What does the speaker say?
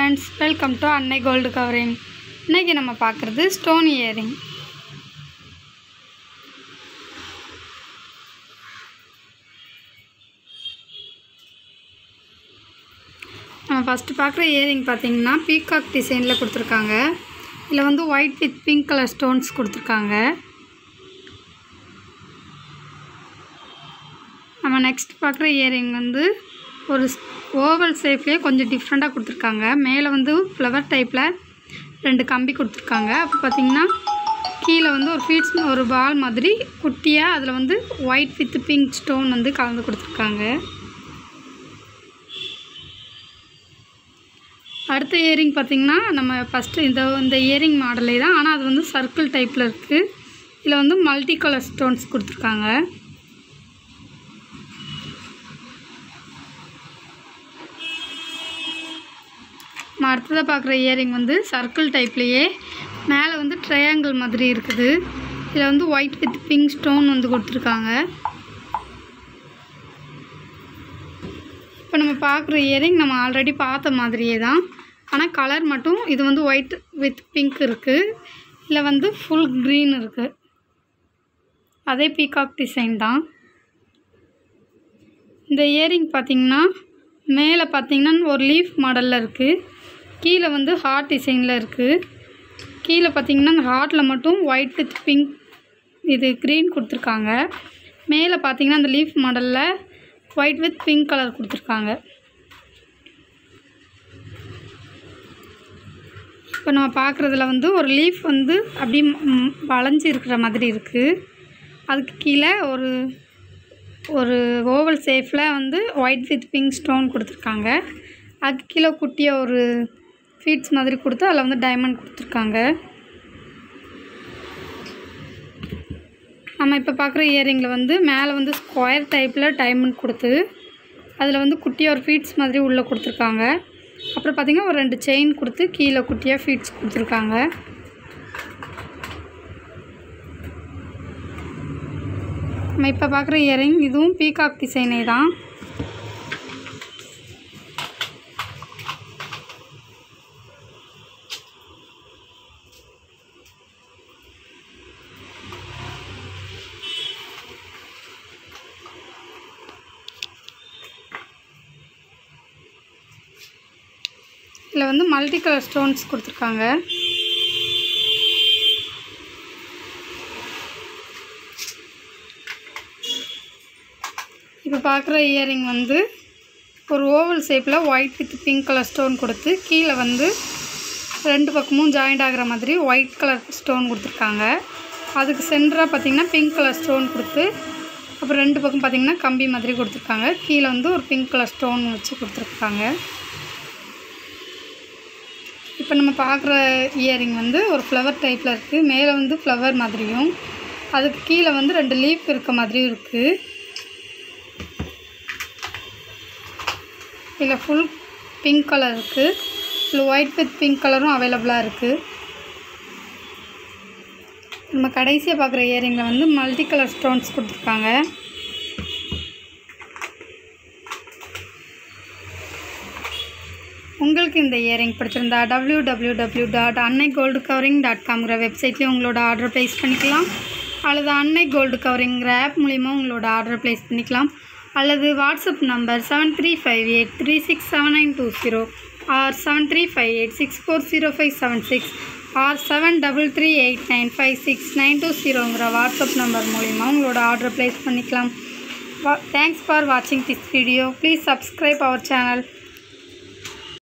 friends welcome to Annai gold covering இன்றைக்கி நம்ம பார்க்குறது ஸ்டோன் இயரிங் நம்ம ஃபஸ்ட்டு பார்க்குற இயரிங் பார்த்தீங்கன்னா பீகாக் டிசைனில் கொடுத்துருக்காங்க இதில் வந்து white with pink colour stones கொடுத்துருக்காங்க நம்ம நெக்ஸ்ட் பார்க்குற இயரிங் வந்து ஒரு ஓவல் ஷேப்லேயே கொஞ்சம் டிஃப்ரெண்ட்டாக கொடுத்துருக்காங்க மேலே வந்து ஃப்ளவர் டைப்பில் ரெண்டு கம்பி கொடுத்துருக்காங்க அப்போ பார்த்தீங்கன்னா கீழே வந்து ஒரு ஃபீட்ஸ் ஒரு பால் மாதிரி குட்டியாக அதில் வந்து ஒயிட் வித் பிங்க் ஸ்டோன் வந்து கலந்து கொடுத்துருக்காங்க அடுத்த இயரிங் பார்த்திங்கன்னா நம்ம ஃபஸ்ட்டு இந்த இந்த இயரிங் மாடலே தான் ஆனால் அது வந்து சர்க்கிள் டைப்பில் இருக்குது இதில் வந்து மல்டி கலர் ஸ்டோன்ஸ் கொடுத்துருக்காங்க நம்ம அடுத்ததாக பார்க்குற இயரிங் வந்து சர்க்கிள் டைப்லேயே மேலே வந்து ட்ரையாங்கிள் மாதிரி இருக்குது இதில் வந்து ஒயிட் வித் பிங்க் ஸ்டோன் வந்து கொடுத்துருக்காங்க இப்போ நம்ம பார்க்குற இயரிங் நம்ம ஆல்ரெடி பார்த்த மாதிரியே தான் ஆனால் கலர் மட்டும் இது வந்து ஒயிட் வித் பிங்க் இருக்குது இதில் வந்து ஃபுல் க்ரீன் இருக்குது அதே பீகாக் டிசைன் தான் இந்த இயரிங் பார்த்திங்கன்னா மேலே பார்த்திங்கன்னா ஒரு லீஃப் மாடலில் இருக்குது கீழே வந்து ஹார்ட் டிசைனில் இருக்குது கீழே பார்த்திங்கன்னா அந்த ஹார்ட்டில் மட்டும் ஒயிட் வித் பிங்க் இது க்ரீன் கொடுத்துருக்காங்க மேலே பார்த்திங்கன்னா அந்த லீஃப் மாடலில் ஒயிட் வித் பிங்க் கலர் கொடுத்துருக்காங்க இப்போ நம்ம பார்க்குறதுல வந்து ஒரு லீஃப் வந்து அப்படி ம், வளைஞ்சு இருக்கிற மாதிரி இருக்குது அதுக்கு கீழே ஒரு ஒரு ஓவல் ஷேஃபில் வந்து ஒயிட் வித் பிங்க் ஸ்டோன் கொடுத்துருக்காங்க அதுக்கு கீழே குட்டியாக ஒரு ஃபீட்ஸ் மாதிரி கொடுத்து அதில் வந்து டைமண்ட் கொடுத்துருக்காங்க நம்ம இப்போ பார்க்குற இயரிங்கில் வந்து மேலே வந்து ஸ்கொயர் டைப்பில் டைமண்ட் கொடுத்து அதில் வந்து குட்டியாக ஒரு ஃபீட்ஸ் மாதிரி உள்ளே கொடுத்துருக்காங்க அப்புறம் பார்த்திங்கன்னா ஒரு ரெண்டு செயின் கொடுத்து கீழே குட்டியாக ஃபீட்ஸ் கொடுத்துருக்காங்க நம்ம இப்போ பார்க்குற இயரிங் இதுவும் பீகாக் டிசைனே தான் இதில் வந்து மல்டி கலர் ஸ்டோன்ஸ் கொடுத்துருக்காங்க இப்போ பார்க்குற இயரிங் வந்து ஒரு ஓவல் ஷேப்பில் white with pink colour stone கொடுத்து கீழே வந்து ரெண்டு பக்கமும் ஜாயிண்ட் ஆகிற மாதிரி ஒயிட் கலர் ஸ்டோன் கொடுத்துருக்காங்க அதுக்கு சென்டராக பார்த்தீங்கன்னா பிங்க் கலர் ஸ்டோன் கொடுத்து அப்புறம் ரெண்டு பக்கம் பார்த்தீங்கன்னா கம்பி மாதிரி கொடுத்துருக்காங்க கீழே வந்து ஒரு பிங்க் கலர் ஸ்டோன் வச்சு கொடுத்துருக்காங்க இப்போ நம்ம பார்க்குற இயரிங் வந்து ஒரு ஃப்ளவர் டைப்பில் இருக்குது மேலே வந்து ஃப்ளவர் மாதிரியும் அதுக்கு கீழே வந்து ரெண்டு லீஃப் இருக்க மாதிரியும் இருக்குது இதில் ஃபுல் பிங்க் கலர் இருக்குது இதில் ஒயிட் வித் பிங்க் கலரும் அவைலபிளாக இருக்குது நம்ம கடைசியாக பார்க்குற இயரிங்கில் வந்து மல்டி கலர் ஸ்டோன்ஸ் கொடுத்துருக்காங்க உங்களுக்கு இந்த இயரிங் பிடிச்சிருந்தா W W W dot Annai gold covering dot காம்ங்கிற வெப்சைட்லேயும் உங்களோட ஆர்டர் ப்ளேஸ் பண்ணிக்கலாம் அல்லது அன்னை கோல்டு கவரிங்கிற ஆப் மூலிமா உங்களோட ஆர்டர் ப்ளேஸ் பண்ணிக்கலாம் அல்லது WhatsApp number seven three five eight three six seven nine two zero or seven three five eight six four zero five seven six or seven double three eight nine five six nine two ஜீரோங்கிற WhatsApp number மூலிமா உங்களோட order place பண்ணிக்கலாம் thanks for வாட்சிங் this video please subscribe our channel